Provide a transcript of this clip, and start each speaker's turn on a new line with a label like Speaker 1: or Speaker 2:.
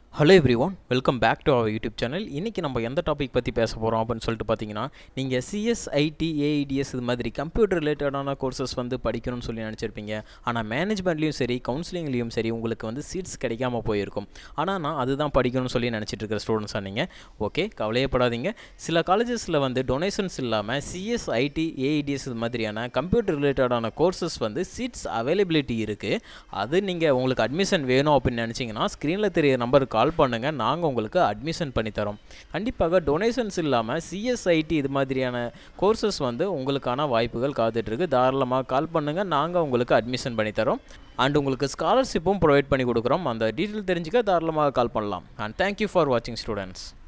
Speaker 1: hello everyone welcome back to our YouTube channel இன்றைக்கி நம்ம எந்த டாபிக் பற்றி பேச போகிறோம் அப்படின்னு சொல்லிட்டு பார்த்தீங்கன்னா நீங்கள் சிஎஸ்ஐடி ஏஐடிஎஸ் இது மாதிரி கம்ப்யூட்டர் ரிலேட்டடான கோர்சஸ் வந்து படிக்கணும்னு சொல்லி நினச்சிருப்பீங்க ஆனால் மேனேஜ்மெண்ட்லேயும் சரி கவுன்சிலிங்லேயும் சரி உங்களுக்கு வந்து சீட்ஸ் கிடைக்காம போயிருக்கும் ஆனால் நான் அதுதான் படிக்கணும்னு சொல்லி நினச்சிட்டு இருக்கிற ஸ்டூடெண்ட்ஸாக நீங்கள் ஓகே கவலையப்படாதீங்க சில காலேஜஸில் வந்து டொனேஷன்ஸ் இல்லாமல் சிஎஸ்ஐடி ஏஐடிஎஸ் இது மாதிரியான கம்ப்யூட்டர் ரிலேட்டடான கோர்சஸ் வந்து சீட்ஸ் அவைலபிலிட்டி இருக்குது அது நீங்கள் உங்களுக்கு அட்மிஷன் வேணும் அப்படின்னு நினச்சிங்கன்னா ஸ்க்ரீனில் தெரிய நம்பருக்கு கால் பண்ணுங்கள் நாங்கள் உங்களுக்கு அட்மிஷன் பண்ணித்தரோம் கண்டிப்பாக டொனேஷன்ஸ் இல்லாமல் சிஎஸ்ஐடி இது மாதிரியான கோர்சஸ் வந்து உங்களுக்கான வாய்ப்புகள் காத்துட்ருக்கு தாராளமாக கால் பண்ணுங்கள் நாங்கள் உங்களுக்கு அட்மிஷன் பண்ணித்தரோம் அண்ட் உங்களுக்கு ஸ்காலர்ஷிப்பும் ப்ரொவைட் பண்ணி கொடுக்குறோம் அந்த டீட்டெயில் தெரிஞ்சுக்க தாராளமாக கால் பண்ணலாம் அண்ட் தேங்க்யூ ஃபார் வாட்சிங் ஸ்டூடெண்ட்ஸ்